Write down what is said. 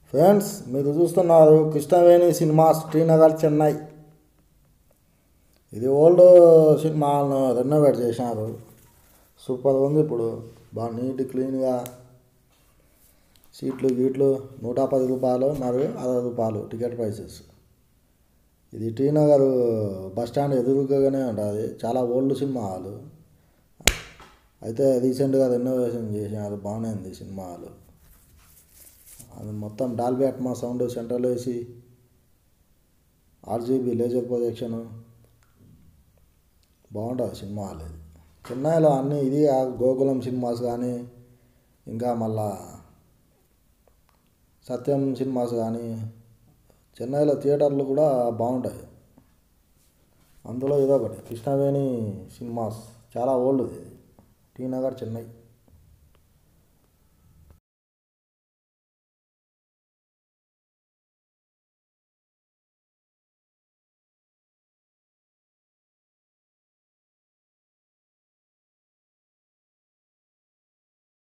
friends మీరు చూస్తున్నారు Krishnaveni cinemas Srinagar Chennai ఇది ఓల్డ్ సినిమాలను రెనోవేట్ చేశారు సూపర్ ఉంది ఇప్పుడు బాగా నీట్ క్లీన్గా సీట్లు గీట్లు నూట పది రూపాయలు మరియు అరవై రూపాయలు టికెట్ ప్రైసెస్ ఇది టీ నగర్ బస్ స్టాండ్ ఎదురుగానే ఉంటుంది చాలా ఓల్డ్ సినిమా హాలు అయితే రీసెంట్గా రెనోవేషన్ చేసినారు బాగానే ఉంది సినిమా హాలు అది మొత్తం Dolby atmos sound central AC RGB laser projection బాగుంటుంది సినిమా హాల్ ఇది చెన్నైలో అన్ని ఇది ఆ గోకులం సినిమాస్ కానీ ఇంకా మళ్ళా సత్యం సినిమాస్ కానీ చెన్నైలో థియేటర్లు కూడా బాగుంటాయి అందులో ఇదొకటి కృష్ణవేణి సినిమాస్ చాలా ఓల్డ్ ఇది టీ నగర్ చెన్నై